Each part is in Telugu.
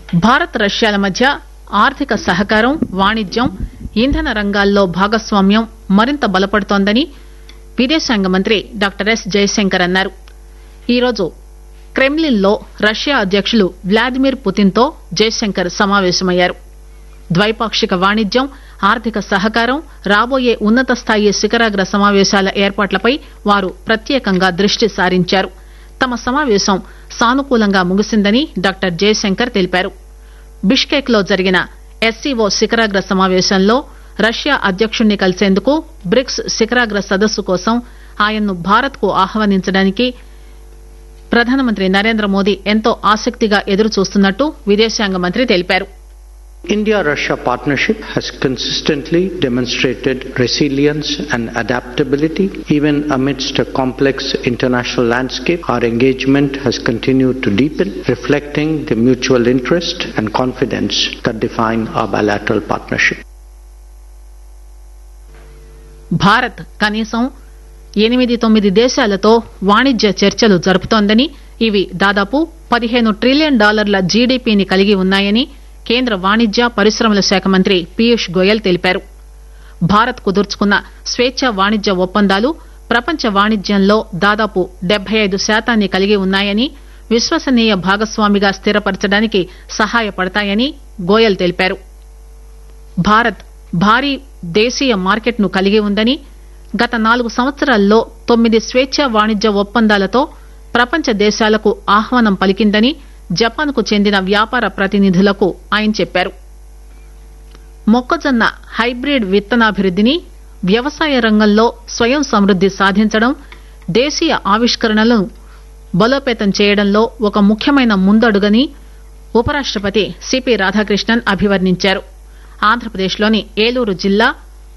భారత్ రష్యాల మధ్య ఆర్థిక సహకారం వాణిజ్యం ఇంధన రంగాల్లో భాగస్వామ్యం మరింత బలపడుతోందని విదేశాంగ మంత్రి డాక్టర్ ఎస్ జయశంకర్ అన్నారు ఈరోజు క్రెమ్లిన్ లో రష్యా అధ్యకులు వ్లాదిమిర్ పుతిన్ తో జయశంకర్ సమావేశమయ్యారు ద్వైపాక్షిక వాణిజ్యం ఆర్థిక సహకారం రాబోయే ఉన్నత స్థాయి శిఖరాగ్ర సమావేశాల ఏర్పాట్లపై వారు ప్రత్యేకంగా దృష్టి సారించారు తమ సమావేశం సానుకూలంగా ముగిసిందని డాక్టర్ జయశంకర్ తెలిపారు బిష్కెక్ లో జరిగిన ఎస్సీఓ శిఖరాగ్ర సమావేశంలో రష్యా అధ్యకుణ్ణి కలిసేందుకు బ్రిక్స్ శిఖరాగ్ర సదస్సు కోసం ఆయన్ను భారత్ కు ఆహ్వానించడానికి ప్రధానమంత్రి నరేంద్ర మోదీ ఎంతో ఆసక్తిగా ఎదురుచూస్తున్నట్టు విదేశాంగ మంత్రి తెలిపారు India Russia partnership has consistently demonstrated resilience and adaptability. Even amidst a complex international landscape, our engagement has continued to deepen, reflecting the mutual interest and confidence that define our bilateral partnership. Bharat కనీసం ఎనిమిది తొమ్మిది దేశాలతో వాణిజ్య చర్చలు జరుపుతోందని ఇవి దాదాపు పదిహేను ట్రిలియన్ డాలర్ల జీడీపీని కలిగి ఉన్నాయని కేంద్ర వాణిజ్య పరిశ్రమల శాఖ మంత్రి పీయూష్ గోయల్ తెలిపారు భారత్ కుదుర్చుకున్న స్వేచ్ఛ వాణిజ్య ఒప్పందాలు ప్రపంచ వాణిజ్యంలో దాదాపు డెబ్బై ఐదు శాతాన్ని కలిగి ఉన్నాయని విశ్వసనీయ భాగస్వామిగా స్థిరపరచడానికి సహాయపడతాయని గోయల్ తెలిపారు భారత్ భారీ దేశీయ మార్కెట్ను కలిగి ఉందని గత నాలుగు సంవత్సరాల్లో తొమ్మిది స్వేచ్ఛ వాణిజ్య ఒప్పందాలతో ప్రపంచ దేశాలకు ఆహ్వానం పలికిందని జపాన్ కు చెందిన వ్యాపార ప్రతినిధులకు ఆయన చెప్పారు మొక్కజొన్న హైబ్రిడ్ విత్తనాభివృద్దిని వ్యవసాయ రంగంలో స్వయం సమృద్ది సాధించడం దేశీయ ఆవిష్కరణలను బలోపేతం చేయడంలో ఒక ముఖ్యమైన ముందడుగని ఉపరాష్టపతి సిపి రాధాకృష్ణన్ అభివర్ణించారు ఆంధ్రప్రదేశ్లోని ఏలూరు జిల్లా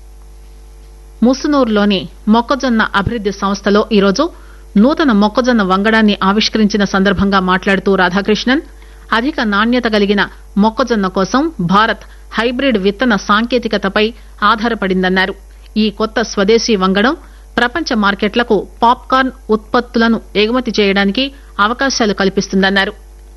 ముసునూరులోని మొక్కజొన్న అభివృద్ది సంస్థలో ఈరోజు నూతన మొక్కజొన్న వంగడాన్ని ఆవిష్కరించిన సందర్భంగా మాట్లాడుతూ రాధాకృష్ణన్ అధిక నాణ్యత కలిగిన మొక్కజొన్న కోసం భారత్ హైబ్రిడ్ విత్తన సాంకేతికతపై ఆధారపడిందన్నారు ఈ కొత్త స్వదేశీ వంగడం ప్రపంచ మార్కెట్లకు పాప్కార్న్ ఉత్పత్తులను ఎగుమతి చేయడానికి అవకాశాలు కల్పిస్తుందన్నారు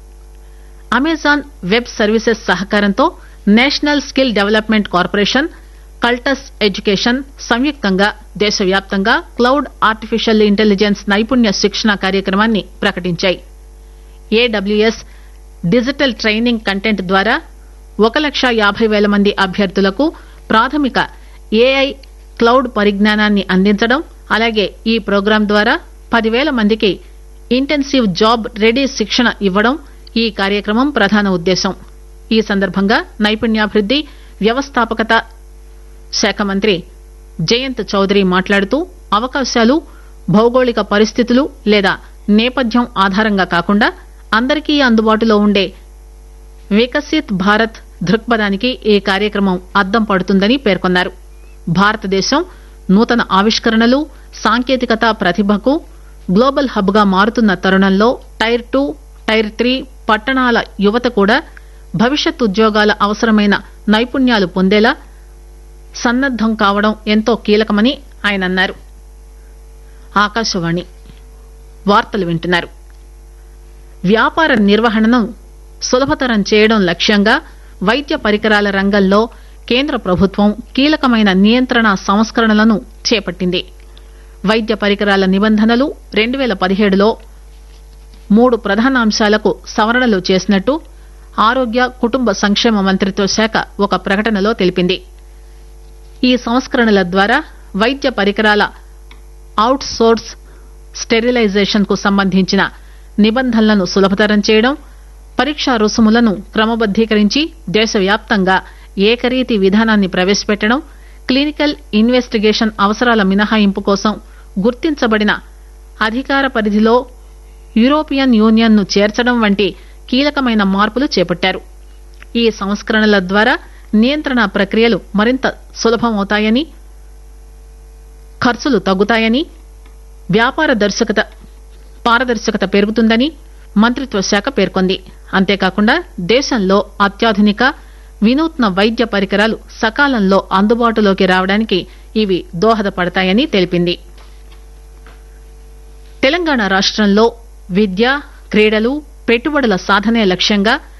అమెజాన్ వెబ్ సర్వీసెస్ సహకారంతో national skill development corporation Cultus education సంయుక్తంగా దేశవ్యాప్తంగా క్లౌడ్ ఆర్టిఫిషియల్ ఇంటెలిజెన్స్ నైపుణ్య శిక్షణ కార్యక్రమాన్ని ప్రకటించాయి ఏడబ్ల్యూఎస్ డిజిటల్ ట్రైనింగ్ కంటెంట్ ద్వారా ఒక లక్ష యాభై వేల మంది అభ్యర్థులకు ప్రాథమిక ఏఐ క్లౌడ్ పరిజ్ఞానాన్ని అందించడం అలాగే ఈ ప్రోగ్రాం ద్వారా పదివేల మందికి ఇంటెన్సివ్ జాబ్ రెడీ శిక్షణ ఇవ్వడం ఈ కార్యక్రమం ప్రధాన ఉద్దేశం ఈ సందర్భంగా నైపుణ్యాభివృద్ది వ్యవస్థాపకత శాఖ మంత్రి జయంత్ చౌదరి మాట్లాడుతూ అవకాశాలు భౌగోళిక పరిస్థితులు లేదా నేపథ్యం ఆధారంగా కాకుండా అందరికీ అందుబాటులో ఉండే వికసిత్ భారత్ దృక్పథానికి ఈ కార్యక్రమం అద్దం పడుతుందని పేర్కొన్నారు భారతదేశం నూతన ఆవిష్కరణలు సాంకేతికత ప్రతిభకు గ్లోబల్ హబ్ గా మారుతున్న తరుణంలో టైర్ టూ టైర్ త్రీ పట్టణాల యువత కూడా భవిష్యత్ ఉద్యోగాల అవసరమైన నైపుణ్యాలు పొందేలా సన్నద్దం కావడం ఎంతో కీలకమని ఆయన అన్నారు ఆకాశవాణి వార్తలు వింటున్నారు వ్యాపార నిర్వహణను సులభతరం చేయడం లక్ష్యంగా వైద్య పరికరాల రంగంలో కేంద్ర ప్రభుత్వం కీలకమైన నియంత్రణ సంస్కరణలను చేపట్టింది వైద్య పరికరాల నిబంధనలు రెండు పేల పదిహేడులో మూడు ప్రధాన అంశాలకు సవరణలు చేసినట్టు ఆరోగ్య కుటుంబ సంక్షేమ మంత్రిత్వ శాఖ ఒక ప్రకటనలో తెలిపింది ఈ సంస్కరణల ద్వారా వైద్య పరికరాల అవుట్ సోర్స్ స్టెరిలైజేషన్ కు సంబంధించిన నిబంధనలను సులభతరం చేయడం పరీక్షా రుసుములను క్రమబద్దీకరించి దేశవ్యాప్తంగా ఏకరీతి విధానాన్ని ప్రవేశపెట్టడం క్లినికల్ ఇన్వెస్టిగేషన్ అవసరాల మినహాయింపు కోసం గుర్తించబడిన అధికార పరిధిలో యూరోపియన్ యూనియన్ ను చేర్చడం వంటి కీలకమైన మార్పులు చేపట్టారు ఈ సంస్కరణల ద్వారా నియంత్రణ ప్రక్రియలు మరింత సులభమవుతాయని ఖర్చులు తగ్గుతాయని వ్యాపార దర్శకత పారదర్శకత పెరుగుతుందని మంత్రిత్వ శాఖ పేర్కొంది అంతేకాకుండా దేశంలో అత్యాధునిక వినూత్న వైద్య పరికరాలు సకాలంలో అందుబాటులోకి రావడానికి ఇవి దోహదపడతాయని తెలిపింది తెలంగాణ రాష్టంలో విద్య క్రీడలు పెట్టుబడుల సాధనే లక్ష్యంగా